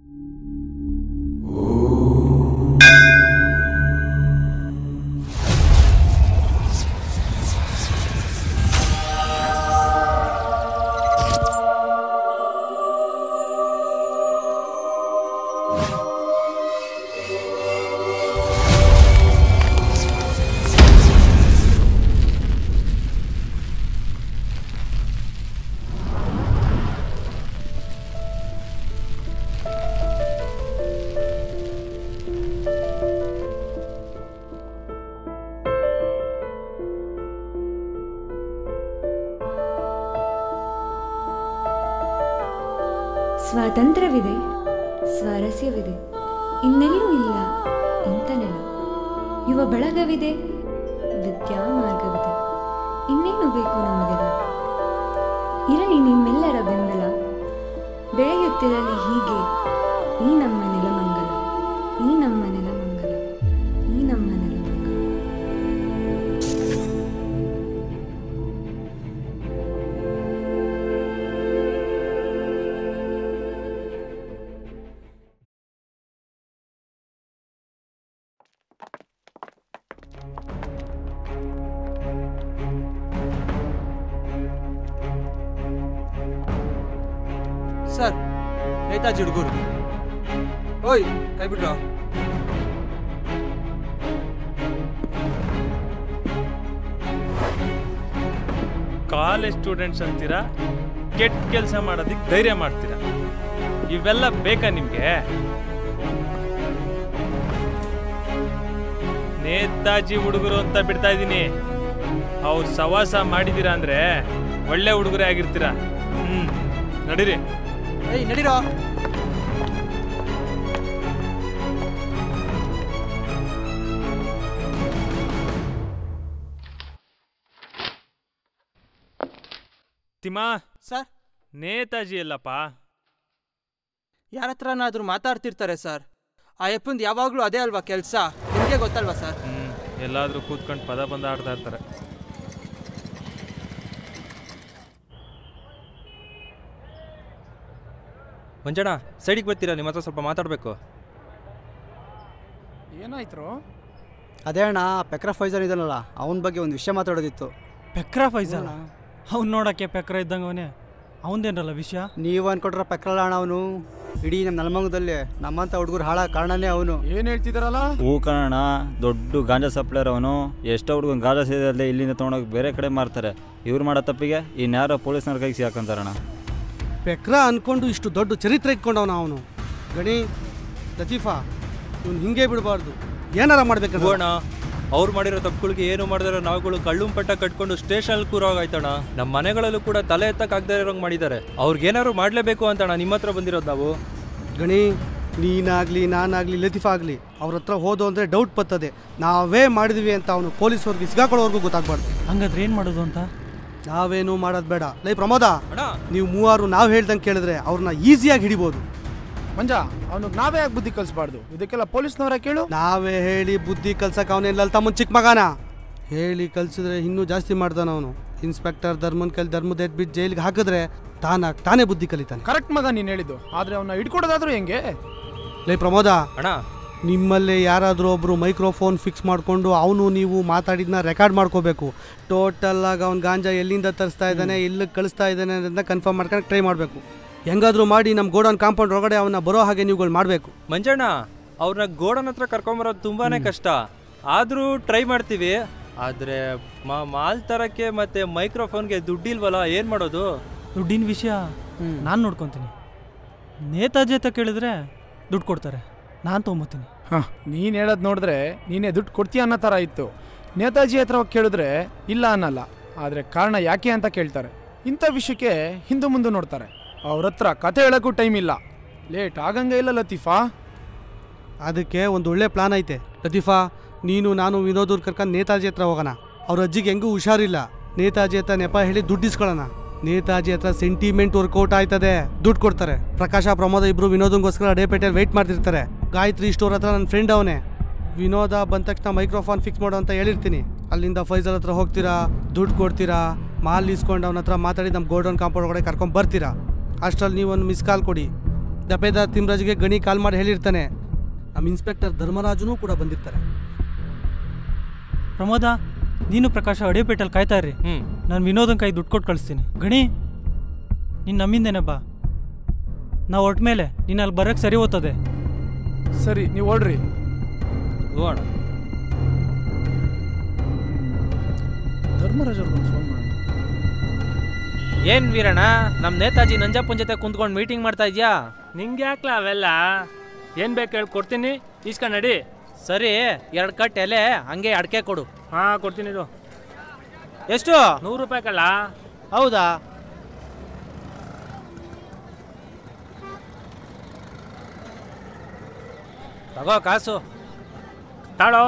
ಸ್ವಾತಂತ್ರ್ಯವಿದೆ ಸ್ವಾರಸ್ಯವಿದೆ ಇನ್ನೆಲ್ಲೂ ಇಲ್ಲ ಇಂಥ ನೆಲ ಯುವ ಬೆಳಗವಿದೆ ವಿದ್ಯಾ ಮಾರ್ಗವಿದೆ ಇನ್ನೇನು ಬೇಕು ನಮಗೆಲ್ಲ ಇರಲಿ ನಿಮ್ಮೆಲ್ಲರ ಬೆಂಬಲ ಬೆಳೆಯುತ್ತಿರಲಿ ಹೀಗೆ ಈ ನಮ್ಮ ನೆಲಮಂಗಲ ಈ ನಮ್ಮ ನೆಲಮಂಗಲ ಈ ನಮ್ಮ ನೆಲಮಂಗಲ ಸರ್ ನೇತಾಜಿ ಹುಡುಗರು ಓಯ್ ಕೈ ಬಿಡ್ರ ಕಾಲೇಜ್ ಸ್ಟೂಡೆಂಟ್ಸ್ ಅಂತೀರಾ ಕೆಟ್ಟ ಕೆಲಸ ಮಾಡೋದಕ್ಕೆ ಧೈರ್ಯ ಮಾಡ್ತೀರಾ ಇವೆಲ್ಲ ಬೇಕಾ ನಿಮಗೆ ನೇತಾಜಿ ಹುಡುಗರು ಅಂತ ಬಿಡ್ತಾ ಇದ್ದೀನಿ ಅವ್ರು ಸವಾಸ ಮಾಡಿದ್ದೀರಾ ಅಂದ್ರೆ ಒಳ್ಳೆ ಹುಡುಗರೇ ಆಗಿರ್ತೀರಾ ಹ್ಮ್ ನಡೀರಿ ಏಯ್ ನಡೀರೋ ತಿಮ್ಮ ಸರ್ ನೇತಾಜಿ ಎಲ್ಲಪ್ಪ ಯಾರ ಹತ್ರನಾದ್ರೂ ಮಾತಾಡ್ತಿರ್ತಾರೆ ಸರ್ ಆ ಯಪ್ಪಂದು ಯಾವಾಗಲೂ ಅದೇ ಅಲ್ವಾ ಕೆಲಸ ನಿಮಗೆ ಗೊತ್ತಲ್ವಾ ಸರ್ ಹ್ಮ್ ಎಲ್ಲಾದ್ರೂ ಕೂತ್ಕೊಂಡು ಪದ ಬಂದ ಆಡ್ತಾ ಇರ್ತಾರೆ ಮಂಜಣ್ಣ ಸೈಡಿಗೆ ಬರ್ತೀರಾ ನಿಮ್ಮ ಹತ್ರ ಸ್ವಲ್ಪ ಮಾತಾಡಬೇಕು ಏನಾಯ್ತು ಅದೇ ಅಣ್ಣ ಪೆಕ್ರ ಫೈಜರ್ ಇದನ್ನಲ್ಲ ಅವನ ಬಗ್ಗೆ ಒಂದು ವಿಷಯ ಮಾತಾಡೋದಿತ್ತು ಪೆಕ್ರ ಫೈಜಲ್ ಅವ್ನು ನೋಡಕ್ಕೆ ಪೆಕ್ರ ಇದ್ದಂಗೆ ಅವನೇ ಅವನದೇನಲ್ಲ ವಿಷಯ ನೀವು ಅನ್ಕೊಟ್ರ ಪೆಕ್ರಲ್ಲ ಅಣ್ಣ ಅವನು ಇಡೀ ನಮ್ಮ ನೆಲಮಂಗದಲ್ಲಿ ನಮ್ಮಂಥ ಹುಡುಗರು ಹಾಳ ಕಾರಣನೇ ಅವನು ಏನ್ ಹೇಳ್ತಿದಾರಲ್ಲ ಹೂ ಕಣ ದೊಡ್ಡ ಗಾಂಜಾ ಸಪ್ಲೈರ್ ಅವನು ಎಷ್ಟೋ ಹುಡುಗನ ಗಾಂಜಾ ಸೇರಿದಲ್ಲಿ ಇಲ್ಲಿಂದ ತೊಗೊಂಡೋಗಿ ಬೇರೆ ಕಡೆ ಮಾರ್ತಾರೆ ಇವ್ರು ಮಾಡೋ ತಪ್ಪಿಗೆ ಇನ್ಯಾರೋ ಪೊಲೀಸ್ನವ್ರ ಕೈಗೆ ಸಿಗಾಕಂತಾರಣ ಪೆಕ್ರ ಅನ್ಕೊಂಡು ಇಷ್ಟು ದೊಡ್ಡ ಚರಿತ್ರೆ ಇಟ್ಕೊಂಡವನ ಅವನು ಗಣಿ ಲತೀಫಾ ಇವ್ನು ಹಿಂಗೆ ಬಿಡಬಾರ್ದು ಏನಾರ ಮಾಡ್ಬೇಕು ಹೋಗೋಣ ಅವ್ರು ಮಾಡಿರೋ ತಪ್ಪುಗಳಿಗೆ ಏನು ಮಾಡಿದಾರೆ ನಾವುಗಳು ಕಳ್ಳು ಪಟ್ಟ ಕಟ್ಕೊಂಡು ಸ್ಟೇಷನ್ ಕೂರೋಗಾಯ್ತಣ್ಣ ನಮ್ಮ ಮನೆಗಳಲ್ಲೂ ಕೂಡ ತಲೆ ಎತ್ತಕ್ಕಾಗದೇ ಇರೋಂಗೆ ಮಾಡಿದ್ದಾರೆ ಅವ್ರಿಗೇನಾದ್ರು ಮಾಡಲೇಬೇಕು ಅಂತಣ್ಣ ನಿಮ್ಮ ಹತ್ರ ಬಂದಿರೋದು ನಾವು ಗಣಿ ನೀನಾಗ್ಲಿ ನಾನಾಗ್ಲಿ ಲತೀಫಾ ಆಗಲಿ ಅವ್ರ ಹತ್ರ ಹೋದು ಅಂದರೆ ಡೌಟ್ ಬರ್ತದೆ ನಾವೇ ಮಾಡಿದ್ವಿ ಅಂತ ಅವನು ಪೊಲೀಸವ್ರಿಗೆ ಸಿಗಾಕೊಳ್ಳೋವರೆಗೂ ಗೊತ್ತಾಗ್ಬಾರ್ದು ಹಂಗಾದ್ರೆ ಏನು ಮಾಡೋದು ಅಂತ ನಾವೇನು ಮಾಡೋದು ಬೇಡ ಲೈ ಪ್ರಮೋದ ಅಣ್ಣ ನೀವು ಮೂವರು ನಾವು ಹೇಳ್ದಂಗೆ ಕೇಳಿದ್ರೆ ಅವ್ರನ್ನ ಈಸಿಯಾಗಿ ಹಿಡಿಬೋದು ಮಂಜ ಅವನಿಗೆ ನಾವೇ ಯಾಕೆ ಬುದ್ಧಿ ಕಲಿಸ್ಬಾರ್ದು ಇದಕ್ಕೆಲ್ಲ ಪೊಲೀಸ್ನವರ ಕೇಳು ನಾವೇ ಹೇಳಿ ಬುದ್ಧಿ ಕಲ್ಸಕ್ಕೆ ಅವನೆಲ್ಲ ತಮ್ಮನ್ ಚಿಕ್ಕ ಮಗನ ಹೇಳಿ ಕಲ್ಸಿದ್ರೆ ಇನ್ನೂ ಜಾಸ್ತಿ ಮಾಡ್ತಾನ ಅವನು ಇನ್ಸ್ಪೆಕ್ಟರ್ ಧರ್ಮನ್ ಕೈಲಿ ಧರ್ಮದ ಎದ್ಬಿಟ್ಟು ಜೈಲಿಗೆ ಹಾಕಿದ್ರೆ ತಾನಾಗ್ ತಾನೇ ಬುದ್ಧಿ ಕಲಿತಾನೆ ಕರೆಕ್ಟ್ ಮಗ ನೀನು ಹೇಳಿದ್ದು ಆದ್ರೆ ಅವನ್ನ ಹಿಡ್ಕೊಡೋದಾದ್ರೂ ಹೆಂಗೆ ಲೈ ಪ್ರಮೋದ ಅಣ್ಣ ನಿಮ್ಮಲ್ಲಿ ಯಾರಾದರೂ ಒಬ್ಬರು ಮೈಕ್ರೋಫೋನ್ ಫಿಕ್ಸ್ ಮಾಡಿಕೊಂಡು ಅವನು ನೀವು ಮಾತಾಡಿದ್ನ ರೆಕಾರ್ಡ್ ಮಾಡ್ಕೋಬೇಕು ಟೋಟಲ್ ಆಗಿ ಅವ್ನು ಗಾಂಜಾ ಎಲ್ಲಿಂದ ತರಿಸ್ತಾ ಇದ್ದಾನೆ ಎಲ್ಲಿ ಕಳಿಸ್ತಾ ಇದ್ದಾನೆ ಅಂತ ಕನ್ಫರ್ಮ್ ಮಾಡ್ಕೊಂಡು ಟ್ರೈ ಮಾಡಬೇಕು ಹೆಂಗಾದ್ರೂ ಮಾಡಿ ನಮ್ಮ ಗೋಡೌನ್ ಕಾಂಪೌಂಡ್ ಒಳಗಡೆ ಅವನ್ನ ಬರೋ ಹಾಗೆ ನೀವುಗಳು ಮಾಡಬೇಕು ಮಂಜಣ್ಣ ಅವ್ರನ್ನ ಗೋಡನ್ ಹತ್ರ ಕರ್ಕೊಂಬರೋದು ತುಂಬಾನೇ ಕಷ್ಟ ಆದರೂ ಟ್ರೈ ಮಾಡ್ತೀವಿ ಆದರೆ ಮಾಲ್ ತರಕ್ಕೆ ಮತ್ತೆ ಮೈಕ್ರೋಫೋನ್ಗೆ ದುಡ್ಡಿಲ್ವಲ್ಲ ಏನು ಮಾಡೋದು ದುಡ್ಡಿನ ವಿಷಯ ನಾನು ನೋಡ್ಕೊತೀನಿ ನೇತಾಜಿ ಅಂತ ಕೇಳಿದ್ರೆ ದುಡ್ಡು ಕೊಡ್ತಾರೆ ನಾನು ತೊಗೊಂಬತ್ತೀನಿ ಹಾ ನೀನು ಹೇಳೋದು ನೋಡಿದ್ರೆ ನೀನೇ ದುಡ್ಡು ಕೊಡ್ತೀಯ ಅನ್ನೋ ಥರ ಇತ್ತು ನೇತಾಜಿ ಹತ್ರ ಹೋಗಿ ಕೇಳಿದ್ರೆ ಇಲ್ಲ ಅನ್ನಲ್ಲ ಆದರೆ ಕಾರಣ ಯಾಕೆ ಅಂತ ಕೇಳ್ತಾರೆ ಇಂಥ ವಿಷಯಕ್ಕೆ ಹಿಂದೆ ಮುಂದೆ ನೋಡ್ತಾರೆ ಅವ್ರ ಹತ್ರ ಕತೆ ಹೇಳೋಕ್ಕೂ ಟೈಮ್ ಇಲ್ಲ ಲೇಟ್ ಆಗಂಗೆ ಇಲ್ಲ ಲತೀಫಾ ಅದಕ್ಕೆ ಒಂದು ಒಳ್ಳೆ ಪ್ಲಾನ್ ಐತೆ ಲತೀಫಾ ನೀನು ನಾನು ವಿನೋದೂರ್ ಕರ್ಕೊಂಡು ನೇತಾಜಿ ಹತ್ರ ಹೋಗೋಣ ಅವ್ರ ಅಜ್ಜಿಗೆ ಹೆಂಗೂ ಹುಷಾರಿಲ್ಲ ನೇತಾಜಿ ಹತ್ರ ನೆಪ ಹೇಳಿ ದುಡ್ಡು ಇಸ್ಕೊಳ್ಳೋಣ ನೇತಾಜಿ ಹತ್ರ ಸೆಂಟಿಮೆಂಟ್ ವರ್ಕೌಟ್ ಆಯ್ತದೆ ದುಡ್ಡು ಕೊಡ್ತಾರೆ ಪ್ರಕಾಶ ಪ್ರಮೋದ ಇಬ್ರು ವಿನೋದಂಗೋಸ್ಕರ ಅಡೇಪೇಟೆಯಲ್ಲಿ ವೆಯ್ಟ್ ಮಾಡ್ತಿರ್ತಾರೆ ಗಾಯತ್ರಿ ಸ್ಟೋರ್ ಹತ್ರ ನನ್ನ ಫ್ರೆಂಡ್ ಅವನೇ ವಿನೋದ ಬಂದ ತಕ್ಷಣ ಮೈಕ್ರೋಫೋನ್ ಫಿಕ್ಸ್ ಮಾಡು ಅಂತ ಹೇಳಿರ್ತೀನಿ ಅಲ್ಲಿಂದ ಫೈಸಲ್ ಹತ್ರ ಹೋಗ್ತೀರಾ ದುಡ್ಡು ಕೊಡ್ತೀರಾ ಮಾಲ್ ಇಸ್ಕೊಂಡು ಅವನ ಹತ್ರ ಮಾತಾಡಿ ನಮ್ಮ ಗೋಡೌನ್ ಕಾಂಪೌಂಡ್ ಒಳಗಡೆ ಕರ್ಕೊಂಡು ಬರ್ತೀರಾ ಅಷ್ಟರಲ್ಲಿ ನೀವು ಒಂದು ಮಿಸ್ ಕಾಲ್ ಕೊಡಿ ದಪೇದಾರ್ ತಿಮ್ರಾಜ್ಗೆ ಗಣಿ ಕಾಲ್ ಮಾಡಿ ಹೇಳಿರ್ತಾನೆ ನಮ್ಮ ಇನ್ಸ್ಪೆಕ್ಟರ್ ಧರ್ಮರಾಜನು ಕೂಡ ಬಂದಿರ್ತಾರೆ ಪ್ರಮೋದ ನೀನು ಪ್ರಕಾಶ ಅಡಿಯಪೇಟಲ್ಲಿ ಕಾಯ್ತಾ ಇರ್ರಿ ಹ್ಮ್ ನಾನು ವಿನೋದನ್ ಕೈ ದುಡ್ಡು ಕೊಟ್ಟು ಕಳಿಸ್ತೀನಿ ಗಣಿ ನೀನು ನಮ್ಮಿಂದೇನೆ ಬಾ ನಾವು ಒಟ್ಟ ಮೇಲೆ ನೀನು ಅಲ್ಲಿ ಬರೋಕ್ಕೆ ಸರಿ ಓದ್ತದೆ ಸರಿ ನೀವು ಓಡ್ರಿ ಹೋಗೋಣ ಧರ್ಮರಾಜ್ ಅವ್ರಿಗೊಂದು ಫೋನ್ ಮಾಡೋಣ ಏನ್ ವೀರಣ್ಣ ನಮ್ಮ ನೇತಾಜಿ ನಂಜಪ್ಪನ ಜೊತೆ ಕುಂತ್ಕೊಂಡು ಮೀಟಿಂಗ್ ಮಾಡ್ತಾ ಇದ್ಯಾ ನಿಂಗೆ ಯಾಕ್ಲ ಅವೆಲ್ಲ ಏನು ಬೇಕು ಹೇಳಿ ಕೊಡ್ತೀನಿ ಇಸ್ಕೊಂಡು ನಡಿ ಸರಿ ಎರಡು ಕಟ್ ಎಲೆ ಹಂಗೆ ಅಡಕೆ ಕೊಡು ಹಾಂ ಕೊಡ್ತೀನಿ ಇದು ಎಷ್ಟು ನೂರು ರೂಪಾಯಿ ಕಳ್ಳ ಹೌದಾ ತಗೋ ಕಾಸು ತಾಳೋ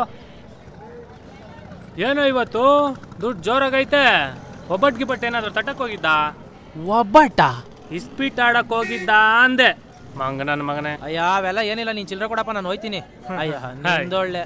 ಏನೋ ಇವತ್ತು ದುಡ್ಡು ಜೋರಾಗೈತೆ ಒಬ್ಬಟ್ಟು ಗಿಬ್ಬಟ್ಟು ಏನಾದ್ರು ತಟ್ಟಕ್ಕೆ ಹೋಗಿದ್ದ ಒಬ್ಬಟ್ಟ ಇಸ್ಪೀಟ್ ಆಡಕ್ ಹೋಗಿದ್ದ ಅಂದೆ ಮಂಗ ನನ್ನ ಮಗನೇ ಅಯ್ಯ ಅವೆಲ್ಲ ಏನಿಲ್ಲ ನೀನ್ ಚಿಲ್ಲರೆ ಕೊಡಪ್ಪ ನಾನು ಹೋಯ್ತೀನಿ ಅಯ್ಯ ನಿಂದೊಳ್ಳೆ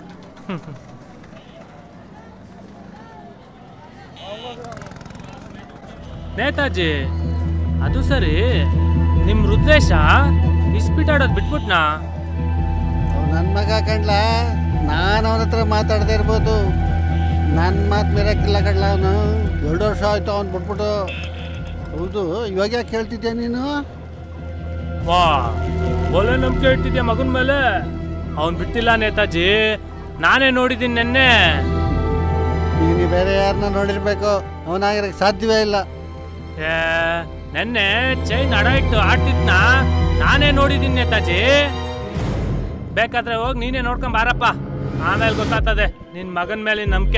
ನೇತಾಜಿ ಅದು ಸರಿ ನಿಮ್ ರುದ್ರೇಶ ಇಸ್ಪೀಟ್ ಆಡೋದು ಬಿಟ್ಬಿಟ್ನಾ ನನ್ನ ಮಗ ಕಣ್ಲ ನಾನು ಅವನ ಹತ್ರ ಮಾತಾಡದೇ ಇರ್ಬೋದು ನನ್ನ ಮಾತು ಮೀರಕ್ಕಿಲ್ಲ ಕಣ್ಲ ಅವನು ಎರಡು ವರ್ಷ ಆಯ್ತು ಅವ್ನು ಬಿಟ್ಬಿಟ್ಟು ಹೌದು ಇವಾಗ ಯಾಕೆ ಕೇಳ್ತಿದ್ಯಾ ನೀನು ವಾ ಒಳ್ಳೆ ನಂಬಿಕೆ ಇಟ್ಟಿದ್ಯಾ ಮಗನ ಮೇಲೆ ಅವ್ನ್ ಬಿಟ್ಟಿಲ್ಲ ನೇತಾಜಿ ನಾನೇ ನೋಡಿದ್ದೀನಿ ನೆನ್ನೆ ನೀನು ಬೇರೆ ಯಾರನ್ನ ನೋಡಿರ್ಬೇಕು ಅವನಾಗಿರಕ್ಕೆ ಸಾಧ್ಯವೇ ಇಲ್ಲ ಏ, ನೆನ್ನೆ ಚೈನ್ ಅಡ ಇಟ್ಟು ಆಡ್ತಿದ್ನ ನಾನೇ ನೋಡಿದ್ದೀನಿ ನೇತಾಜಿ ಬೇಕಾದ್ರೆ ಹೋಗಿ ನೀನೇ ನೋಡ್ಕೊಂಡ್ ಬಾರಪ್ಪ ಆಮೇಲೆ ಗೊತ್ತಾಗ್ತದೆ ನಿನ್ ಮಗನ ಮೇಲೆ ನಂಬಿಕೆ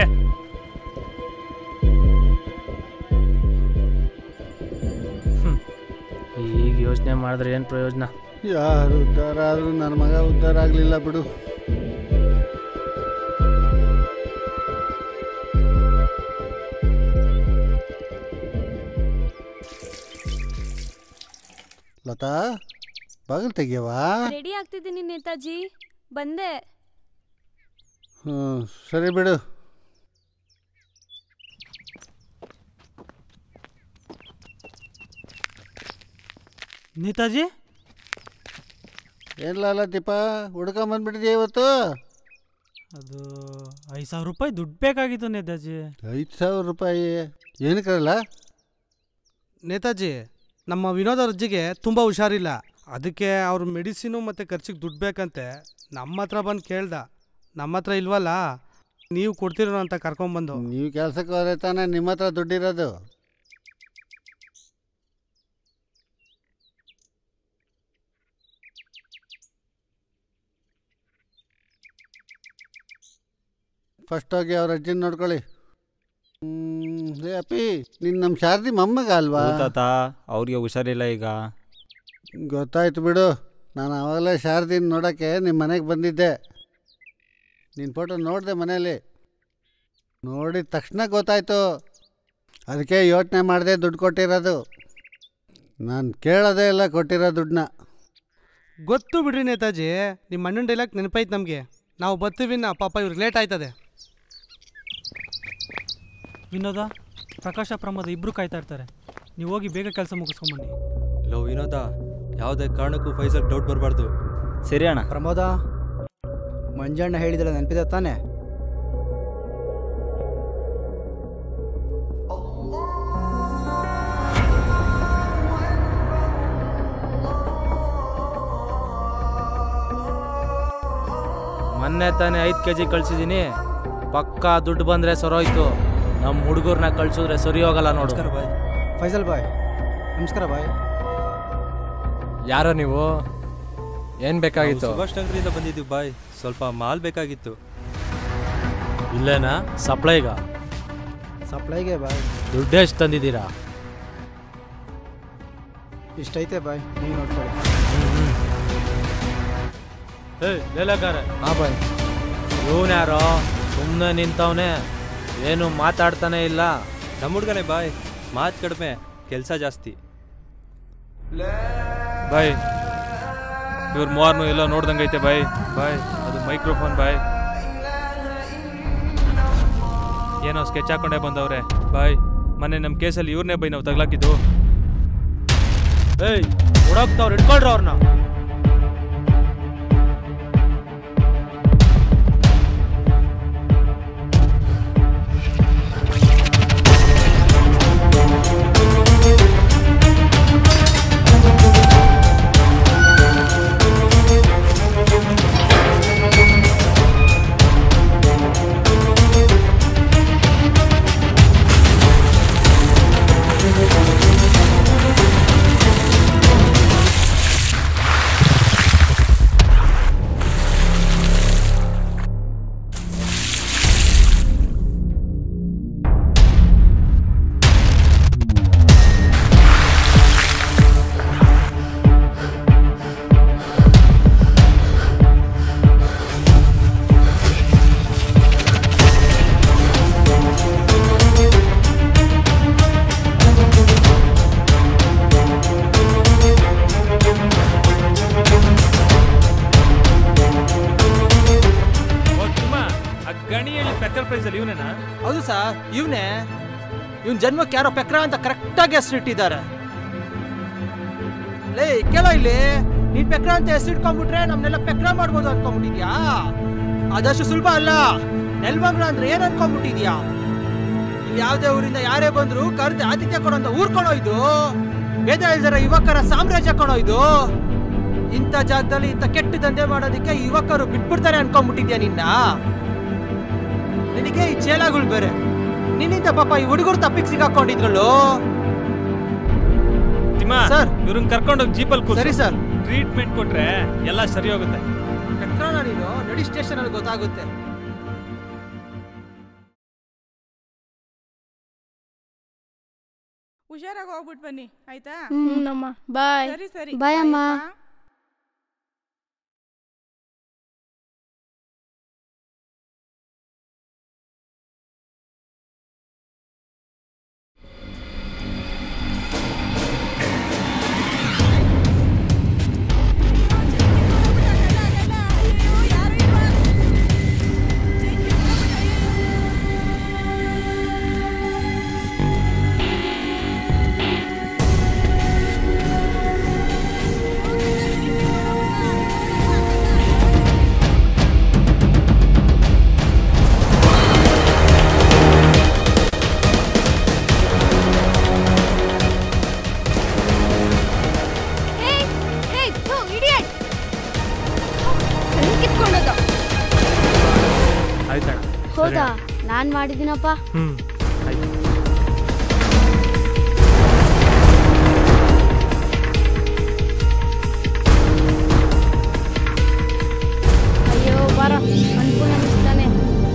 ಈಗ ಯೋಚನೆ ಮಾಡಿದ್ರೆ ಏನು ಪ್ರಯೋಜನ ಯಾರು ಉದ್ಧಾರ ಆದರೂ ನನ್ನ ಮಗ ಉದ್ಧಾರ ಆಗಲಿಲ್ಲ ಬಿಡು ಲತಾ ಬಾಗಿಲು ತೆಗಿಯವಾ ರೆಡಿ ಆಗ್ತಿದ್ದೀನಿ ನೇತಾಜಿ ಬಂದೆ ಹ್ಞೂ ಸರಿ ಬಿಡು ನೇತಾಜಿ ಏನಿಲ್ಲ ದೀಪ ಹುಡ್ಕೊಂಬಂದ್ಬಿಟ್ಟಿದ್ಯಾ ಇವತ್ತು ಅದು ಐದು ಸಾವಿರ ರೂಪಾಯಿ ದುಡ್ಡು ಬೇಕಾಗಿತ್ತು ನೇತಾಜಿ ಐದು ಸಾವಿರ ರೂಪಾಯಿ ಏನಕ್ಕಲ್ಲ ನೇತಾಜಿ ನಮ್ಮ ವಿನೋದ ಅಜ್ಜಿಗೆ ತುಂಬ ಹುಷಾರಿಲ್ಲ ಅದಕ್ಕೆ ಅವ್ರ ಮೆಡಿಸಿನು ಮತ್ತು ಖರ್ಚಿಗೆ ದುಡ್ಡು ಬೇಕಂತೆ ನಮ್ಮ ಹತ್ರ ಬಂದು ಕೇಳ್ದ ನಮ್ಮ ಹತ್ರ ಇಲ್ವಲ್ಲ ನೀವು ಕೊಡ್ತಿರೋ ಅಂತ ಕರ್ಕೊಂಬಂದು ನೀವು ಕೆಲ್ಸಕ್ಕೆ ಹೋದ್ರೆ ತಾನೇ ನಿಮ್ಮ ಹತ್ರ ದುಡ್ಡಿರೋದು ಫಸ್ಟ್ ಹೋಗಿ ಅವ್ರ ಅಜ್ಜಿನ ನೋಡ್ಕೊಳ್ಳಿ ಹ್ಮ್, ಏ ಅಪ್ಪಿ ನೀನು ನಮ್ಮ ಶಾರದಿ ಮೊಮ್ಮಗ ಅಲ್ವಾ ತಾತ ಅವ್ರಿಗೆ ಹುಷಾರಿಲ್ಲ ಈಗ ಗೊತ್ತಾಯ್ತು ಬಿಡು ನಾನು ಆವಾಗಲೇ ಶಾರದಿನ ನೋಡೋಕ್ಕೆ ನಿಮ್ಮ ಮನೆಗೆ ಬಂದಿದ್ದೆ ನಿನ್ನ ಫೋಟೋ ನೋಡಿದೆ ಮನೇಲಿ ನೋಡಿದ ತಕ್ಷಣ ಗೊತ್ತಾಯ್ತು ಅದಕ್ಕೆ ಯೋಚನೆ ಮಾಡದೆ ದುಡ್ಡು ಕೊಟ್ಟಿರೋದು ನಾನು ಕೇಳೋದೇ ಇಲ್ಲ ಕೊಟ್ಟಿರೋ ದುಡ್ಡನ್ನ ಗೊತ್ತು ಬಿಡ್ರಿ ನೇತಾಜಿ ನಿಮ್ಮ ಅಣ್ಣನ ಡೈಲಾಗ್ ನೆನಪೈತೆ ನಮಗೆ ನಾವು ಬರ್ತೀವಿ ನಾ ಪಾಪ ಇವ್ರಿಗೆ ಲೇಟ್ ಆಯ್ತದೆ ವಿನೋದ ಪ್ರಕಾಶ ಪ್ರಮೋದ ಇಬ್ರು ಕಾಯ್ತಾ ಇರ್ತಾರೆ ನೀವು ಹೋಗಿ ಬೇಗ ಕೆಲಸ ಮುಗಿಸ್ಕೊಂಬನ್ನಿ ಲೋ ವಿನೋದ ಯಾವುದೇ ಕಾರಣಕ್ಕೂ ಫೈಸಲ್ ಡೌಟ್ ಬರಬಾರ್ದು ಸರಿ ಅಣ್ಣ ಪ್ರಮೋದ ಮಂಜಣ್ಣ ಹೇಳಿದಲ್ಲ ನೆನಪಿದೆ ತಾನೆ ಮೊನ್ನೆ ತಾನೇ ಐದು ಕೆ ಜಿ ಕಳ್ಸಿದ್ದೀನಿ ಪಕ್ಕಾ ದುಡ್ಡು ಬಂದ್ರೆ ಸರೋಯ್ತು ನಮ್ಮ ಹುಡುಗರ್ನ ಕಳ್ಸಿದ್ರೆ ಸರಿ ಹೋಗಲ್ಲ ನೋಡು ನಮಸ್ಕಾರ ಬಾಯ್ ಫೈಸಲ್ ಬಾಯ್ ನಮಸ್ಕಾರ ಬಾಯ್ ಯಾರೋ ನೀವು ಏನ್ ನಾವು ಬೇಕಾಗಿತ್ತು ಸುಭಾಷ್ ನಗರಿಂದ ಬಂದಿದ್ದೀವಿ ಬಾಯ್ ಸ್ವಲ್ಪ ಮಾಲ್ ಬೇಕಾಗಿತ್ತು ಇಲ್ಲೇನಾ ಸಪ್ಲೈಗ ಸಪ್ಲೈಗೆ ಬಾಯ್ ದುಡ್ಡು ಎಷ್ಟು ತಂದಿದ್ದೀರಾ ಇಷ್ಟೈತೆ ಬಾಯ್ ನೀವು ನೋಡ್ಕೊಳ್ಳಿ ಏಯ್ ಲೇಲಕಾರ ಹಾ ಬಾಯ್ ಇವನ್ ಯಾರೋ ಸುಮ್ಮನೆ ನಿಂತವನೆ ಏನು ಮಾತಾಡ್ತಾನೆ ಇಲ್ಲ ನಮ್ಮ ಹುಡ್ಗನೇ ಬಾಯ್ ಮಾತು ಕಡಿಮೆ ಕೆಲಸ ಜಾಸ್ತಿ ಬಾಯ್ ಇವ್ರ ಮೂವಾರ್ನು ಎಲ್ಲ ನೋಡ್ದಂಗೈತೆ ಬಾಯ್ ಬಾಯ್ ಅದು ಮೈಕ್ರೋಫೋನ್ ಬಾಯ್ ಏನೋ ಸ್ಕೆಚ್ ಹಾಕೊಂಡೇ ಬಂದವ್ರೆ ಬಾಯ್ ಮೊನ್ನೆ ನಮ್ಮ ಕೇಸಲ್ಲಿ ಇವ್ರನ್ನೇ ಬೈ ನಾವು ತಗ್ಲಾಕಿದ್ದು ಏಯ್ ಹುಡಕ್ತವ್ರು ಹಿಡ್ಕೊಳ್ರಿ ಅವ್ರನ್ನ ಗಣಿಯಲ್ಲಿ ಪೆಕ್ಕರ್ ಪ್ರೈಸ್ ಅಲ್ಲಿ ಇವನೇನಾ ಹೌದು ಸರ್ ಇವನೇ ಇವನ್ ಜನ್ಮಕ್ಕೆ ಯಾರೋ ಪೆಕ್ರ ಅಂತ ಕರೆಕ್ಟಾಗಿ ಹೆಸರಿಟ್ಟಿದ್ದಾರೆ ಲೇ ಕೇಳೋ ಇಲ್ಲಿ ನೀನ್ ಪೆಕ್ರ ಅಂತ ಹೆಸರಿಟ್ಕೊಂಡ್ಬಿಟ್ರೆ ನಮ್ನೆಲ್ಲ ಪೆಕ್ರ ಮಾಡ್ಬೋದು ಅನ್ಕೊಂಡ್ಬಿಟ್ಟಿದ್ಯಾ ಅದಷ್ಟು ಸುಲಭ ಅಲ್ಲ ನೆಲ್ಮಂಗ್ಲ ಅಂದ್ರೆ ಏನ್ ಅನ್ಕೊಂಡ್ಬಿಟ್ಟಿದ್ಯಾ ಇಲ್ಲಿ ಯಾವ್ದೇ ಊರಿಂದ ಯಾರೇ ಬಂದ್ರು ಕರ್ದು ಆತಿಥ್ಯ ಕೊಡೋಂತ ಊರ್ ಕೊಡೋಯ್ದು ಬೇದ ಇಲ್ದರ ಯುವಕರ ಸಾಮ್ರಾಜ್ಯ ಕೊಡೋಯ್ದು ಇಂಥ ಜಾಗದಲ್ಲಿ ಇಂಥ ಕೆಟ್ಟ ದಂಧೆ ಮಾಡೋದಕ್ಕೆ ಯುವಕರು ಬಿಟ್ಬಿಡ್ತಾರೆ ಅನ್ಕೊಂಡ್ಬಿಟ್ಟಿದ್ಯಾ ನಿನ್ನ ನಿನಗೆ ಈ ಚೇಲಾಗಳು ಬೇರೆ ನಿನ್ನಿಂದ ಪಾಪ ಈ ಹುಡುಗರು ತಪ್ಪಿಗೆ ಸಿಗಾಕೊಂಡಿದ್ರಲ್ಲೋ ತಿಮ್ಮ ಸರ್. ಇವ್ರನ್ನ ಕರ್ಕೊಂಡೋಗಿ ಜೀಪಲ್ ಕೂರ್ಸು. ಸರಿ ಸರ್ ಟ್ರೀಟ್ಮೆಂಟ್ ಕೊಟ್ರೆ ಎಲ್ಲ ಸರಿ ಹೋಗುತ್ತೆ ಪೆಟ್ರೋನ ನೀನು ನಡಿ ಸ್ಟೇಷನ್ ಅಲ್ಲಿ ಗೊತ್ತಾಗುತ್ತೆ ಹುಷಾರಾಗಿ ಹೋಗ್ಬಿಟ್ಟು ಬನ್ನಿ ಆಯ್ತಾ ಹ್ಞೂನಮ್ಮ ಬಾಯ್ ಸರಿ ಸರಿ ಬಾಯ್ ಅಮ್ಮ ಬಾಯಪ್ಪ. ಕಿತ್ಕೊಂಡೋದ ಆಯ್ತಣ್ಣ ಹೌದಾ ನಾನ್ ಮಾಡಿದ್ದೀನಪ್ಪ ಹ್ಮ್ ಆಯ್ತು ಅಯ್ಯೋ ಬಾರ ಅನ್ಪೂರ್ಣ ಅನಿಸ್ತಾನೆ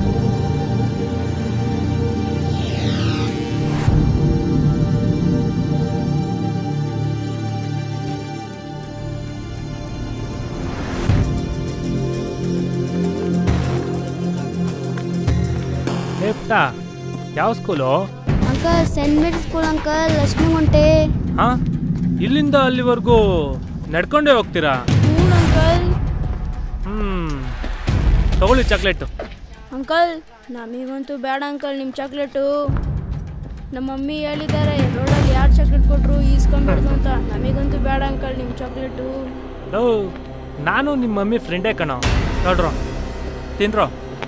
ಏ ಪುಟ್ಟ ಯಾವ school uncle saint Mary school uncle Lakshmi ಹೊಂಟೆ ಹಾ ಇಲ್ಲಿಂದ ಅಲ್ಲಿವರೆಗೂ ನಡ್ಕೊಂಡೇ ಹೋಗ್ತೀರಾ ಹ್ಞೂ ಅಂಕಲ್ ಹ್ಮ್ ತಗೊಳ್ಳಿ ಚಾಕ್ಲೇಟು ಅಂಕಲ್ ನಮಗಂತೂ ಬೇಡ ಅಂಕಲ್ ನಿಮ್ಮ ಚಾಕ್ಲೇಟು ನಮ್ಮ ಮಮ್ಮಿ ಹೇಳಿದ್ದಾರೆ ರೋಡಲ್ಲಿ ಯಾರು ಚಾಕ್ಲೇಟ್ ಕೊಟ್ಟರು ಈಸ್ಕೊಂಡ್ಬಿಡ್ದು ಅಂತ ನಮಗಂತೂ ಬೇಡ ಅಂಕಲ್ ನಿಮ್ಮ ಚಾಕ್ಲೇಟು ಲೋ ನಾನು ನಿಮ್ಮ ಮಮ್ಮಿ ಫ್ರೆಂಡೇ ಕಣೋ ನೋಡ್ರೋ ತಿನ್ರೋ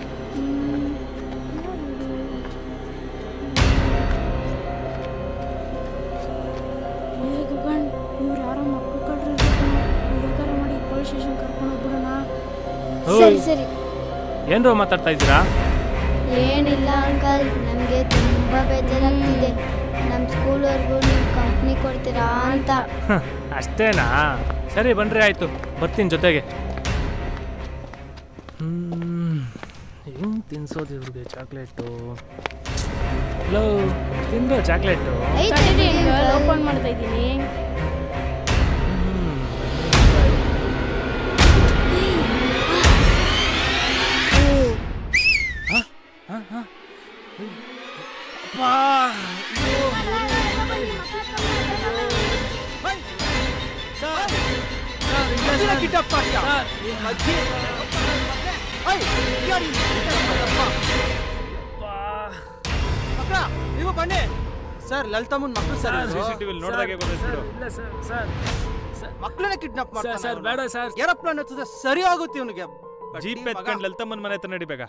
ಗಗನ್ ಇವ್ರು ಯಾರೋ ಮಕ್ಕಳು ಕಳ್ರು ಇವಾಗ ಮಾಡಿ ಪೊಲೀಸ್ ಸ್ಟೇಷನ್ ಕರ್ಕೊಂಡು ಹೋಗ್ಬಿಡೋಣ ಓಯ್. ಸರಿ ಸರಿ ಏನ್ರೋ ಮಾತಾಡ್ತಾ ಇದ್ದೀರಾ ಏನಿಲ್ಲ ಅಂಕಲ್ ನಮಗೆ ತುಂಬ ಬೇಜಾರಾಗ್ತಿದೆ ನಮ್ಮ ಸ್ಕೂಲ್ವರೆಗೂ ನೀವು ಕಂಪ್ನಿ ಕೊಡ್ತೀರಾ ಅಂತ ಹ, ಅಷ್ಟೇನಾ ಸರಿ ಬನ್ರಿ ಆಯ್ತು ಬರ್ತೀನಿ ಜೊತೆಗೆ ಹ್ಮ್, ಹೆಂಗ್ ತಿನ್ಸೋದು ಇವ್ರಿಗೆ ಚಾಕ್ಲೇಟು ಲೋ ತಿಂದು ಚಾಕ್ಲೇಟು ಓಪನ್ ಮಾಡ್ತಾ ಇದ್ದೀನಿ ಕಿಟ್ಟಪ್ಪ ನೀವು ಬನ್ನಿ ಸರ್ ಲಲಿತಮ್ಮನ್ ಮಕ್ಕಳು ಸರ್ ಸರ್, CCTV ಲಿ ನೋಡ್ದಾಗೆ ಗೊತ್ತಾಯ್ತು ಬಿಡು. ಇಲ್ಲ ಸರ್ ಸರ್ ಮಕ್ಕಳನ್ನ ಕಿಡ್ನಾಪ್ ಮಾಡ್ತಾರೆ ಸರ್, ಬೇಡ ಸರ್. ಏರೋಪ್ಲೇನ್ ಹತ್ತಿದ್ರೆ ಸರಿ ಆಗುತ್ತೆ ಇವನಿಗೆ ಜೀಪ್ ಎತ್ಕೊಂಡು ಲಲಿತಮ್ಮನ ಮನೆ ಹತ್ರ ನಡಿಬೇಕ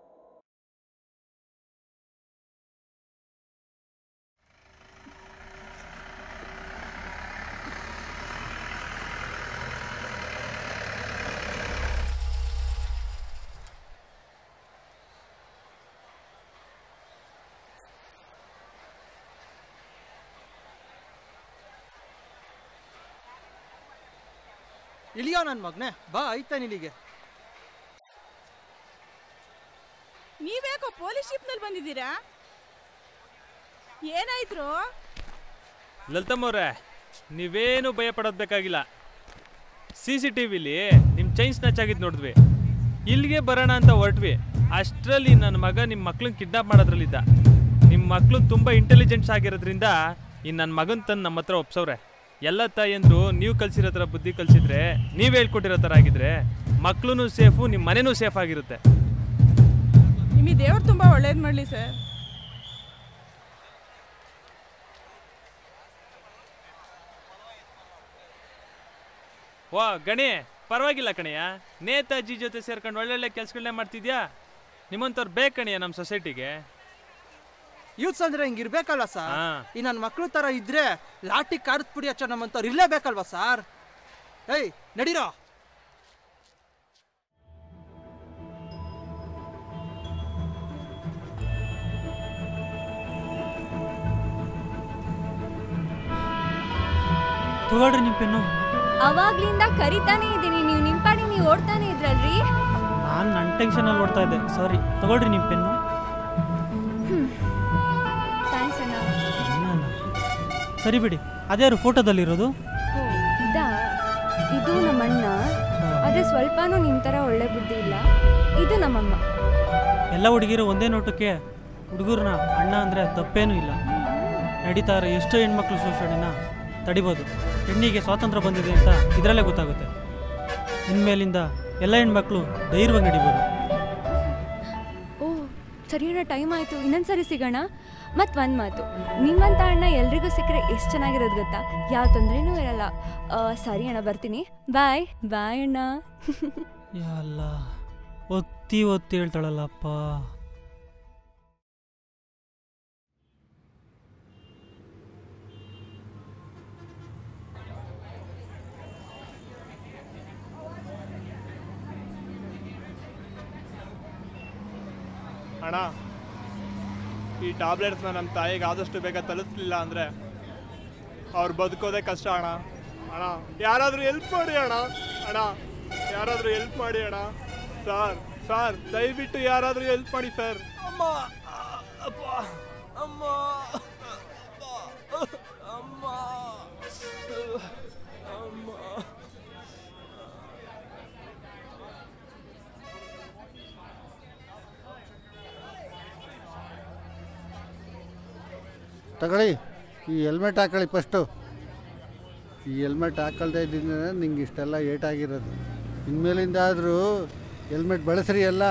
ಇಳಿಯೋ ನನ್ನ ಮಗ್ನೆ ಬಾ ಐತ ನಿನಗೆ ನೀವ್ಯಾಕೋ ಪೊಲೀಸ್ ಶಿಪ್ನಲ್ಲಿ ಬಂದಿದ್ದೀರಾ ಏನಾಯ್ತು ಲಲಿತಮ್ಮವ್ರೆ ನೀವೇನು ಭಯ ಪಡೋದು ಬೇಕಾಗಿಲ್ಲ ಸಿ ಸಿ ಟಿ ವಿಲಿ ನಿಮ್ಮ ಚೈನ್ ಸ್ನಾಚ್ ಆಗಿದ್ದು ನೋಡಿದ್ವಿ ಇಲ್ಲಿಗೆ ಬರೋಣ ಅಂತ ಹೊರಟ್ವಿ ಅಷ್ಟರಲ್ಲಿ ನನ್ನ ಮಗ ನಿಮ್ಮ ಮಕ್ಳನ್ನ ಕಿಡ್ನಾಪ್ ಮಾಡೋದ್ರಲ್ಲಿದ್ದ ನಿಮ್ಮ ಮಕ್ಳು ತುಂಬ ಇಂಟೆಲಿಜೆಂಟ್ಸ್ ಆಗಿರೋದ್ರಿಂದ ಈ ನನ್ನ ಮಗನ ತಂದು ನಮ್ಮ ಹತ್ರ ಒಪ್ಸವ್ರೆ ಎಲ್ಲ ತಾಯಂದ್ರು ನೀವು ಕಲ್ಸಿರೋ ಥರ ಬುದ್ಧಿ ಕಲಿಸಿದ್ರೆ ನೀವು ಹೇಳ್ಕೊಟ್ಟಿರೋ ಥರ ಆಗಿದ್ರೆ ಮಕ್ಳು ಸೇಫು ನಿಮ್ಮ ಮನೆನೂ ಸೇಫ್ ಆಗಿರುತ್ತೆ ನಿಮಗೆ ದೇವ್ರು ತುಂಬ ಒಳ್ಳೇದು ಮಾಡಲಿ ಸರ್ ವಾ ಗಣಿ ಪರವಾಗಿಲ್ಲ ಕಣಯ್ಯ ನೇತಾಜಿ ಜೊತೆ ಸೇರ್ಕೊಂಡು ಒಳ್ಳೊಳ್ಳೆ ಕೆಲ್ಸಗಳನ್ನೇ ಮಾಡ್ತಿದ್ಯಾ ನಿಮ್ಮಂಥವ್ರು ಬೇಕು ಕಣಯ್ಯ ನಮ್ಮ ಸೊಸೈಟಿಗೆ ಯೂತ್ಸ್ ಅಂದ್ರೆ ಹಿಂಗಿರ್ಬೇಕಲ್ವ ಸರ್ ಹಾ. ಈ ನನ್ನ ಮಕ್ಳು ತರ ಇದ್ರೆ ಲಾಟಿ ಕಾರದ ಪುಡಿ ಹಚ್ಚೋ ನಮ್ಮಂತವ್ರು ಇರ್ಲೇಬೇಕಲ್ವಾ ಸರ್ ಏಯ್ ನಡೀರೋ ತಗೊಳ್ರಿ ನಿಮ್ಮ ಪೆನ್ನು ಅವಾಗ್ಲಿಂದ ಕರಿತಾನೆ ಇದ್ದೀನಿ ನೀವು ನಿಮ್ ಪಾಡಿ ನೀವು ಓಡ್ತಾನೆ ಇದ್ರಲ್ರಿ ನಾನು ನನ್ನ ಟೆನ್ಷನಲ್ಲಿ ಓಡ್ತಾ ಇದ್ದೆ ಸಾರಿ ತಗೊಳ್ರಿ ನಿಮ್ಮ ಪೆನ್ನು ಥ್ಯಾಂಕ್ಸ್ ಅಣ್ಣ ಅಣ್ಣನ. ಸರಿ ಬಿಡಿ ಅದ್ಯಾರು ಫೋಟೋದಲ್ಲಿರೋದು ಓ, ಇದಾ ಇದು ನಮ್ಮಣ್ಣ ಅದೇ ಸ್ವಲ್ಪನೂ ನಿಮ್ ತರ ಒಳ್ಳೆ ಬುದ್ಧಿ ಇಲ್ಲ ಇದು ನಮ್ಮಮ್ಮ ಎಲ್ಲ ಹುಡುಗಿರು ಒಂದೇ ನೋಟಕ್ಕೆ ಹುಡುಗರನ್ನ ಅಣ್ಣ ಅಂದರೆ ತಪ್ಪೇನೂ ಇಲ್ಲ ನಡೀತಾ ಇರೋ ಎಷ್ಟೋ ಹೆಣ್ಮಕ್ಳು ಶೋಷಣೆನ ತಡಿಬೋದು ಹೆಣ್ಣಿಗೆ ಸ್ವಾತಂತ್ರ್ಯ ಬಂದಿದೆ ಅಂತ ಇದರಲ್ಲೇ ಗೊತ್ತಾಗುತ್ತೆ ಇನ್ಮೇಲಿಂದ ಎಲ್ಲ ಹೆಣ್ಮಕ್ಳು ಧೈರ್ಯವಾಗಿ ನಡಿಬೋದು ಓ ಸರಿಯಾದ ಟೈಮ್ ಆಯ್ತು ಇನ್ನೊಂದ್ಸರಿ ಸಿಗೋಣ ಮತ್ ಒಂದ್ ಮಾತು ನಿಮ್ಮಂತ ಅಣ್ಣ ಎಲ್ರಿಗೂ ಸಿಕ್ಕರೆ ಎಷ್ಟು ಚೆನ್ನಾಗಿರೋದು ಗೊತ್ತಾ ಯಾವ ತೊಂದ್ರೆನೂ ಇರಲ್ಲ ಆ, ಸರಿ ಅಣ್ಣ ಬರ್ತೀನಿ ಬಾಯ್ ಬಾಯ್ ಅಣ್ಣ ಎಲ್ಲ ಒತ್ತಿ ಒತ್ತಿ ಹೇಳ್ತಾಳಲ್ಲಪ್ಪ ಅಣ್ಣ ಈ ಟ್ಯಾಬ್ಲೆಟ್ಸ್ನ ನಮ್ಮ ತಾಯಿಗೆ ಆದಷ್ಟು ಬೇಗ ತಲುಪಿಸಲಿಲ್ಲ ಅಂದರೆ ಅವ್ರು ಬದುಕೋದೇ ಕಷ್ಟ ಅಣ್ಣ ಅಣ್ಣ ಯಾರಾದರೂ ಎಲ್ಪ್ ಮಾಡಿ ಅಣ್ಣ ಅಣ್ಣ ಯಾರಾದರೂ ಎಲ್ಪ್ ಮಾಡಿ ಅಣ್ಣ ಸರ್ ಸರ್ ದಯವಿಟ್ಟು ಯಾರಾದರೂ ಎಲ್ಪ್ ಮಾಡಿ ಸರ್ ಅಮ್ಮ ಅಪ್ಪ ಅಮ್ಮ ಅಮ್ಮ ಅಮ್ಮ ತಗೊಳ್ಳಿ ಈ ಹೆಲ್ಮೆಟ್ ಹಾಕೊಳ್ಳಿ ಫಸ್ಟು ಈ ಹೆಲ್ಮೆಟ್ ಹಾಕೊಳ್ತಾ ಇದ್ದಿಂದ ನಿಂಗೆ ಇಷ್ಟೆಲ್ಲ ಏಟಾಗಿರೋದು ಇನ್ಮೇಲಿಂದ ಆದರೂ ಹೆಲ್ಮೆಟ್ ಬಳಸ್ರಿ ಎಲ್ಲ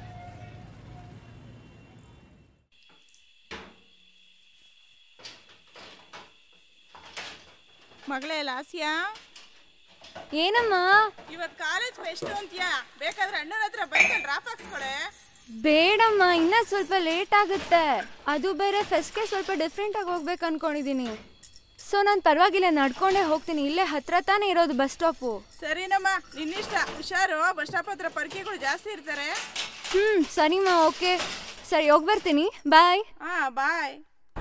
ಮಗಳೇ ಲಾಸ್ಯಾ ಏನಮ್ಮ ಇವತ್ ಕಾಲೇಜ್ ಫೆಸ್ಟ್ ಅಂತ್ಯಾ ಬೇಕಾದ್ರೆ ಅಣ್ಣನ ಹತ್ರ ಬೈಕಲ್ಲಿ ಡ್ರಾಪ್ ಹಾಕ್ಸ್ಕೊಳೆ ಬೇಡಮ್ಮ ಇನ್ನ ಸ್ವಲ್ಪ ಲೇಟ್ ಆಗುತ್ತೆ ಅದು ಬೇರೆ ಫೆಸ್ಟ್ಗೆ ಸ್ವಲ್ಪ ಡಿಫ್ರೆಂಟ್ ಆಗಿ ಹೋಗ್ಬೇಕು ಅನ್ಕೊಂಡಿದೀನಿ ಸೊ ನಾನು ಪರವಾಗಿಲ್ಲ ನಡ್ಕೊಂಡೇ ಹೋಗ್ತೀನಿ ಇಲ್ಲೇ ಹತ್ರ ತಾನೇ ಇರೋದು ಬಸ್ ಸ್ಟಾಪು ಸರಿನಮ್ಮ ನಿನ್ನಿಷ್ಟ ಹುಷಾರು ಬಸ್ ಸ್ಟಾಪ್ ಹತ್ರ ಪರ್ಕಿಗಳು ಜಾಸ್ತಿ ಇರ್ತಾರೆ ಹ್ಮ್ ಸರಿಮಾ ಓಕೆ ಸರಿ ಹೋಗಿ ಬರ್ತೀನಿ ಬಾಯ್ ಹಾ ಬಾಯ್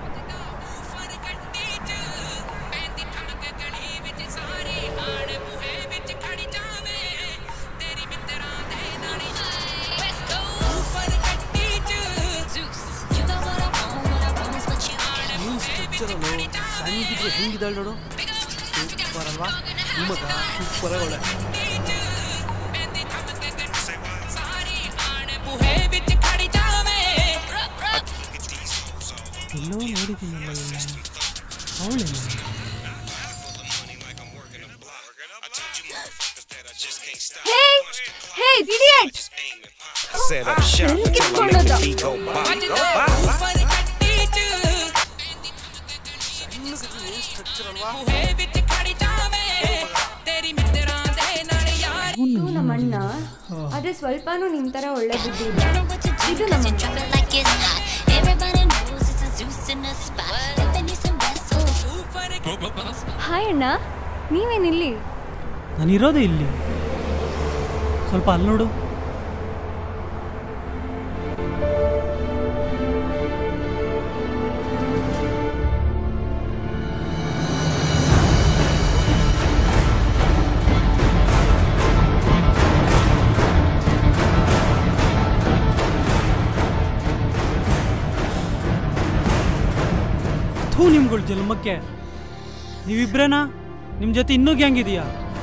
ಸಣ್ಣಗಿದ್ರೆ ಹೆಂಗಿದ್ದಾಳೆ ನೋಡು ಸೂಪರ್ ಅಲ್ವಾ ನಿಮ್ಮಗ ಸೂಪರ್ ಒಳ್ಳೆ ಎಲ್ಲೋ ನೋಡಿದ್ದೀನಲ್ಲ ಇವನ್ನ. ಅವಳೇನು ಹೇ ಹೇ idiot Set up shop until I make the beat go bop, go bop. ಇದು ನಮ್ಮಣ್ಣ ಅದೇ ಸ್ವಲ್ಪನೂ ನಿಮ್ ತರ ಒಳ್ಳೆ ಬುದ್ಧಿ ಇಲ್ಲ ಇದು ನಮ್ಮಮ್ಮ ಹಾಯ್ ಅಣ್ಣ ನೀವೇನಿಲ್ಲಿ ನಾನಿರೋದು ಇಲ್ಲಿ ಸ್ವಲ್ಪ ಅಲ್ಲಿ ನೋಡು ಥೂ ನಿಮ್ಗಳ ಜನ್ಮಕ್ಕೆ ನೀವಿಬ್ರೇನಾ ನಿಮ್ಮ ಜೊತೆ ಇನ್ನೂ ಗ್ಯಾಂಗ್ ಇದೆಯಾ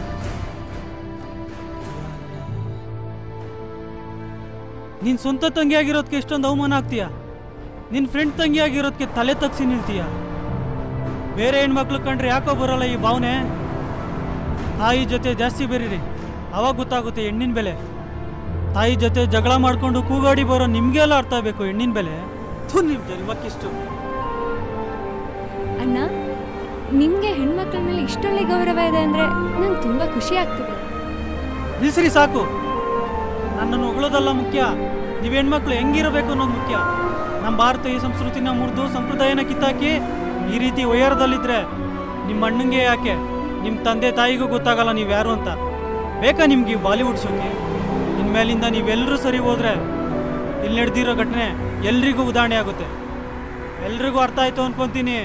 ನಿನ್ ಸ್ವಂತ ತಂಗಿ ಆಗಿರೋದಕ್ಕೆ ಎಷ್ಟೊಂದು ಅವಮಾನ ಆಗ್ತೀಯಾ ನಿನ್ ಫ್ರೆಂಡ್ ತಂಗಿ ಆಗಿರೋದಕ್ಕೆ ತಲೆ ತಗ್ಸಿ ನಿಲ್ತೀಯ ಬೇರೆ ಹೆಣ್ಮಕ್ಳು ಕಂಡ್ರೆ ಯಾಕೋ ಬರೋಲ್ಲ ಈ ಭಾವನೆ ತಾಯಿ ಜೊತೆ ಜಾಸ್ತಿ ಬೆರೀರಿ ಅವಾಗ ಗೊತ್ತಾಗುತ್ತೆ ಹೆಣ್ಣಿನ ಬೆಲೆ ತಾಯಿ ಜೊತೆ ಜಗಳ ಮಾಡ್ಕೊಂಡು ಕೂಗಾಡಿ ಬರೋ ನಿಮ್ಗೆಲ್ಲ ಅರ್ಥ ಆಗಬೇಕು ಹೆಣ್ಣಿನ ಬೆಲೆ ಥು ನಿಮ್ ಜನ್ಮಕ್ಕಿಷ್ಟು ಅಣ್ಣ ನಿಮಗೆ ಹೆಣ್ಮಕ್ಳ ಮೇಲೆ ಇಷ್ಟೊಳ್ಳೆ ಗೌರವ ಇದೆ ಅಂದರೆ ನಂಗೆ ತುಂಬ ಖುಷಿ ಆಗ್ತಿದೆ ನಿಲ್ಸ್ರಿ ಸಾಕು ನನ್ನನ್ನು ಹೊಗಳೋದಲ್ಲ ಮುಖ್ಯ ನೀವು ಹೆಣ್ಮಕ್ಳು ಹೆಂಗಿರಬೇಕು ಅನ್ನೋದು ಮುಖ್ಯ ನಮ್ಮ ಭಾರತೀಯ ಸಂಸ್ಕೃತಿನ ಮುರಿದು ಸಂಪ್ರದಾಯನ ಕಿತ್ತಾಕಿ ಈ ರೀತಿ ವಯರದಲ್ಲಿದ್ರೆ ನಿಮ್ಮ ಅಣ್ಣಂಗೆ ಯಾಕೆ ನಿಮ್ಮ ತಂದೆ ತಾಯಿಗೂ ಗೊತ್ತಾಗಲ್ಲ ನೀವು ಯಾರು ಅಂತ ಬೇಕಾ ನಿಮ್ಗೆ ಈ ಬಾಲಿವುಡ್ ಶೋಕೆ ಇನ್ಮೇಲಿಂದ ನೀವೆಲ್ಲರೂ ಸರಿ ಹೋದ್ರೆ ಇಲ್ಲಿ ನಡೆದಿರೋ ಘಟನೆ ಎಲ್ರಿಗೂ ಉದಾಹರಣೆ ಆಗುತ್ತೆ ಎಲ್ರಿಗೂ ಅರ್ಥ ಆಯ್ತು ಅನ್ಕೊಂತೀನಿ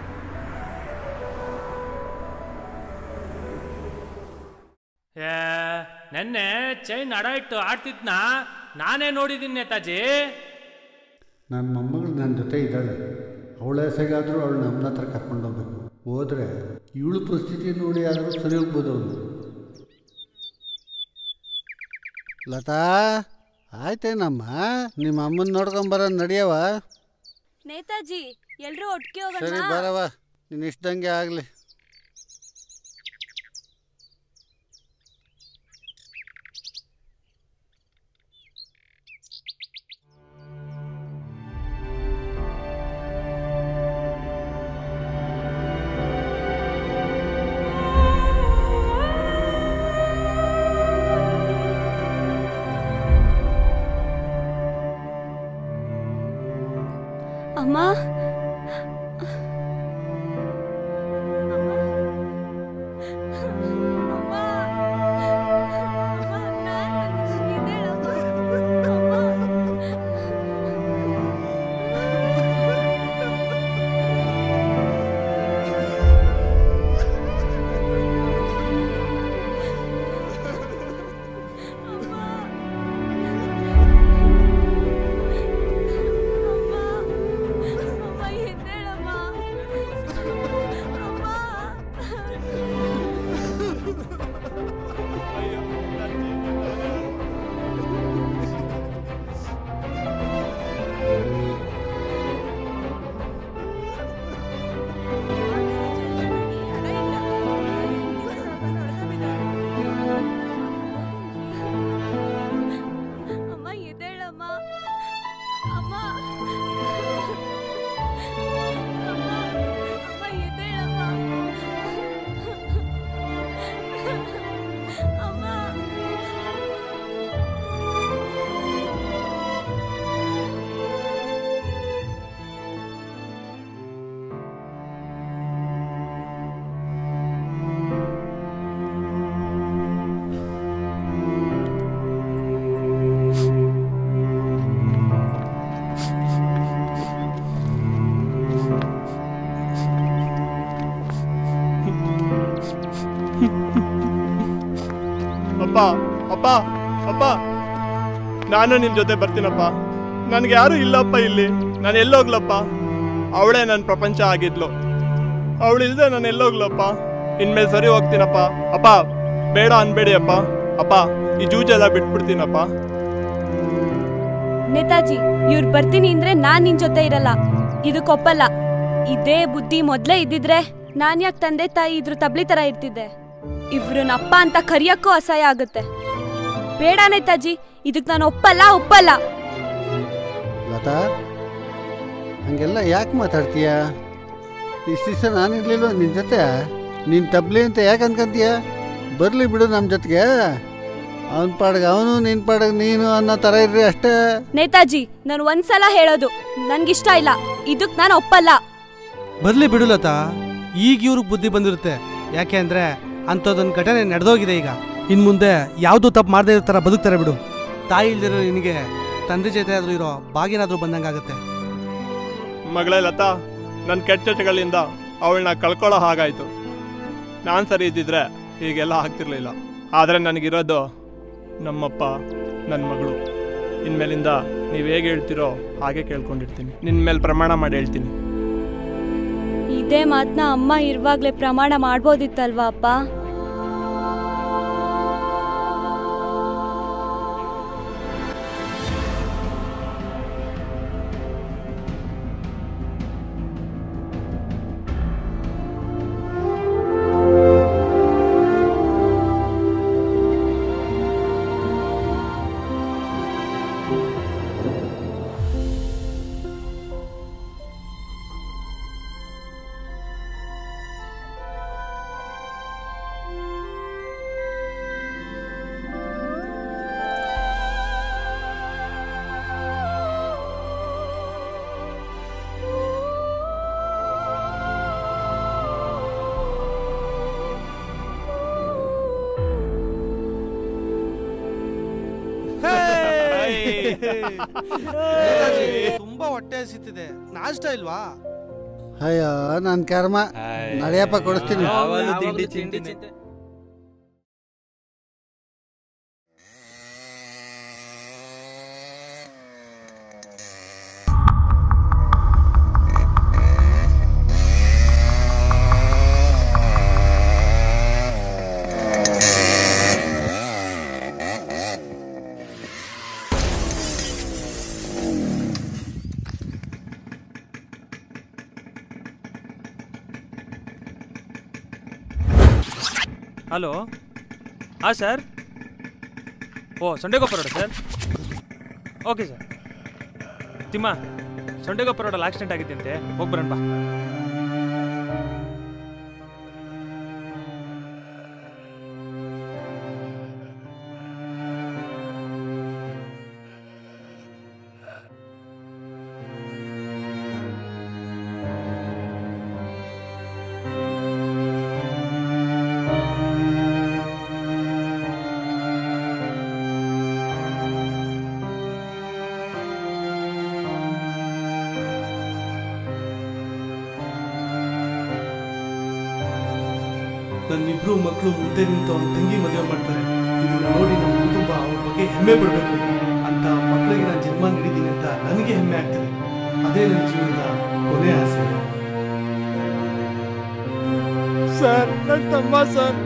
ಏ ನೆನ್ನೆ ಚೈನ್ ಅಡ ಇಟ್ಟು ಆಡ್ತಿದ್ನ ನಾನೇ ನೋಡಿದ್ದೀನಿ ನೇತಾಜಿ ನನ್ನ ಮೊಮ್ಮಗಳು ನನ್ನ ಜೊತೆ ಇದ್ದಾಳೆ ಅವಳ ಹೆಸಗಾದರೂ ಅವಳು ನಮ್ಮ ಹತ್ರ ಕರ್ಕೊಂಡು ಹೋಗ್ಬೇಕು ಹೋದರೆ ಇವಳು ಪರಿಸ್ಥಿತಿ ನೋಡಿ ಆದರೂ ಸರಿ ಹೋಗ್ಬೋದು ಅವನು ಲತಾ ಆಯ್ತೇನಮ್ಮ ನಿಮ್ಮ ಅಮ್ಮನ ನೋಡ್ಕೊಂಬರ ನಡಿಯವ ನೇತಾಜಿ ಎಲ್ರೂ ಒಟ್ಟಿಗೆ ಸರಿ ಬರವ ನೀನು ಇಷ್ಟಂಗೆ ಆಗಲಿ ಅಮ್ಮ ಅಮ್ಮ ಎದ್ದೇಳಮ್ಮ ಅಮ್ಮ ಅಮ್ಮ ಅಮ್ಮ ಎದ್ದೇಳಮ್ಮ ಅಮ್ಮ ಅಪ್ಪ ಅಪ್ಪ ಅಪ್ಪ ನಾನು ನಿನ್ನ ಜೊತೆ ಬರ್ತೀನಪ್ಪ ನನಗೆ ಯಾರು ಇಲ್ಲಪ್ಪ ಇಲ್ಲಿ ನಾನು ಎಲ್ಲೋಗ್ಲಪ್ಪ ಅವಳೇ ನನ್ನ ಪ್ರಪಂಚ ಆಗಿದ್ಲು ಅವಳಿಲ್ದೆ ನಾನು ಎಲ್ಲೋಗ್ಲಪ್ಪ ಇನ್ಮೇಲೆ ಸರಿ ಹೋಗ್ತೀನಪ್ಪ ಅಪ್ಪ ಬೇಡ ಅನ್ಬೇಡಿ ಅಪ್ಪ ಅಪ್ಪ ಈ ಜೂಜೆಲ್ಲ ಬಿಟ್ಬಿಡ್ತೀನಪ್ಪ ನೇತಾಜಿ ಇವ್ರು ಬರ್ತೀನಿ ಅಂದ್ರೆ ನಾನ್ ನಿನ್ ಜೊತೆ ಇರಲ್ಲ ಇದಕ್ಕೊಪ್ಪಲ್ಲ ಇದೇ ಬುದ್ಧಿ ಮೊದ್ಲೇ ಇದ್ದಿದ್ರೆ ನಾನ್ ಯಾಕೆ ತಂದೆ ತಾಯಿ ಇದ್ರ ತಬ್ಲಿ ತರ ಇರ್ತಿದ್ದೆ ಇವ್ರನ್ನ ಅಪ್ಪ ಅಂತ ಕರಿಯಕ್ಕೂ ಅಸಹ್ಯ ಆಗುತ್ತೆ ಬೇಡ ನೇತಾಜಿ ಇದಕ್ ನಾನು ಒಪ್ಪಲ್ಲ ಒಪ್ಪಲ್ಲ ಲತಾ ಹಂಗೆಲ್ಲ ಯಾಕೆ ಮಾತಾಡ್ತೀಯ ಇಷ್ಟು ದಿವಸ ನಾನಿರ್ಲಿಲ್ವ ನಿನ್ನ ಜೊತೆ ನೀನು ತಬ್ಲಿ ಅಂತ ಯಾಕೆ ಅನ್ಕೊಂತೀಯ ಬರಲಿ ಬಿಡು ನಮ್ಮ ಜೊತೆಗೆ ಅವನ ಪಾಡಿಗೆ ಅವನು ನಿನ್ನ ಪಾಡಿಗೆ ನೀನು ಅನ್ನೋ ಥರ ಇರ್ರಿ ಅಷ್ಟೇ ನೇತಾಜಿ ನಾನು ಒಂದ್ಸಲ ಹೇಳೋದು ನನ್ಗಿಷ್ಟ ಇಲ್ಲ ಇದಕ್ ನಾನು ಒಪ್ಪಲ್ಲ ಬರ್ಲಿ ಬಿಡು ಲತಾ ಈಗ ಇವ್ರಿಗೆ ಬುದ್ಧಿ ಬಂದಿರುತ್ತೆ ಯಾಕೆ ಅಂದ್ರೆ ಅಂಥದ್ದೊಂದು ಘಟನೆ ನಡೆದೋಗಿದೆ ಈಗ ಇನ್ನು ಮುಂದೆ ಯಾವುದು ತಪ್ಪು ಮಾಡದೇ ಇರೋ ಥರ ಬದುಕ್ತಾರೆ ಬಿಡು ತಾಯಿ ಇಲ್ದಿರೋ ನಿನಗೆ ತಂದೆ ಜೊತೆ ಆದರೂ ಇರೋ ಬಾಗಿನಾದ್ರೂ ಬಂದಂಗಾಗುತ್ತೆ ಮಗಳೇ ಲತಾ ನನ್ನ ಕೆಟ್ಟ ಚಟಗಳಿಂದ ಅವಳನ್ನ ಕಳ್ಕೊಳ್ಳೋ ಹಾಗಾಯ್ತು ನಾನು ಸರಿ ಇದ್ದಿದ್ರೆ ಹೀಗೆಲ್ಲ ಆಗ್ತಿರ್ಲಿಲ್ಲ ಆದರೆ ನನಗಿರೋದು ನಮ್ಮಪ್ಪ ನನ್ನ ಮಗಳು ಇನ್ಮೇಲಿಂದ ನೀವು ಹೇಗೆ ಹೇಳ್ತಿರೋ ಹಾಗೆ ಕೇಳ್ಕೊಂಡಿರ್ತೀನಿ ನಿನ್ನ ಮೇಲೆ ಪ್ರಮಾಣ ಮಾಡಿ ಹೇಳ್ತೀನಿ ಇದೇ ಮಾತನ್ನ ಅಮ್ಮ ಇರುವಾಗ್ಲೇ ಪ್ರಮಾಣ ಮಾಡ್ಬೋದಿತ್ತಲ್ವಾ ಅಪ್ಪ ತುಂಬಾ ಹೊಟ್ಟೆ ಹಸಿತಿದೆ ನಾಷ್ಟ ಇಲ್ವಾ ಅಯ್ಯೋ ನನ್ನ ಕರ್ಮ ನಡೆಯಪ್ಪ ಕೊಡಿಸ್ತೀನಿ ಯಾವಾಗ್ಲೂ ತಿಂಡಿ ತಿಂತೀನಿ ಹಲೋ ಹಾಂ ಸರ್ ಓ Sondegoppa road sir okay sir Timma Sondegoppa ರೋಡಲ್ಲಿ ಆಕ್ಸಿಡೆಂಟ್ ಆಗಿದ್ದಂತೆ ಹೋಗಿ ಬರೋಣ ಬಾ ನನ್ನಿಬ್ರು ಮಕ್ಕಳು ಮುಂದೆ ನಿಂತು ಅವ್ನ ತಂಗಿ ಮದುವೆ ಮಾಡ್ತಾರೆ ಇದನ್ನ ನೋಡಿ ನಮ್ಮ ಕುಟುಂಬ ಅವ್ರ ಬಗ್ಗೆ ಹೆಮ್ಮೆ ಪಡಬೇಕು ಅಂತ ಮಕ್ಕಳಿಗೆ ನಾನು ಜನ್ಮ ನೀಡಿದ್ದೀನಿ ಅಂತ ನನಗೆ ಹೆಮ್ಮೆ ಆಗ್ತದೆ ಅದೇ ನನ್ನ ಜೀವನದ ಕೊನೆ ಆಸೆ ಸರ್ ನನ್ನ ತಮ್ಮ ಸರ್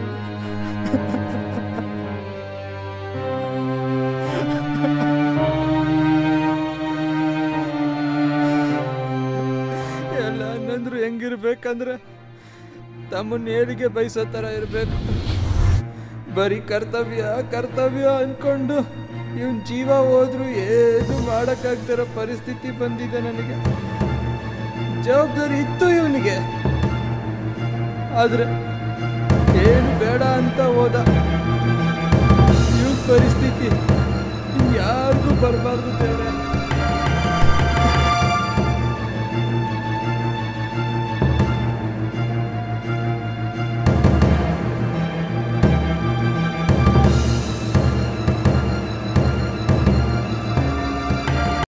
ಎಲ್ಲ ಅನ್ನಂದ್ರು ಹೆಂಗಿರ್ಬೇಕಂದ್ರೆ ತಮ್ಮನ್ನ ಏಳಿಗೆ ಬಯಸೋ ಥರ ಇರಬೇಕು ಬರೀ ಕರ್ತವ್ಯ ಕರ್ತವ್ಯ ಅನ್ಕೊಂಡು ಇವನ್ ಜೀವ ಹೋದ್ರು ಏನು ಮಾಡೋಕ್ಕಾಗ್ದಿರೋ ಪರಿಸ್ಥಿತಿ ಬಂದಿದೆ ನನಗೆ ಜವಾಬ್ದಾರಿ ಇತ್ತು ಇವನಿಗೆ ಆದ್ರೆ ಏನು ಬೇಡ ಅಂತ ಹೋದ ಇವನ್ ಪರಿಸ್ಥಿತಿ ಯಾರಿಗೂ ಬರಬಾರ್ದು ಬೇಡ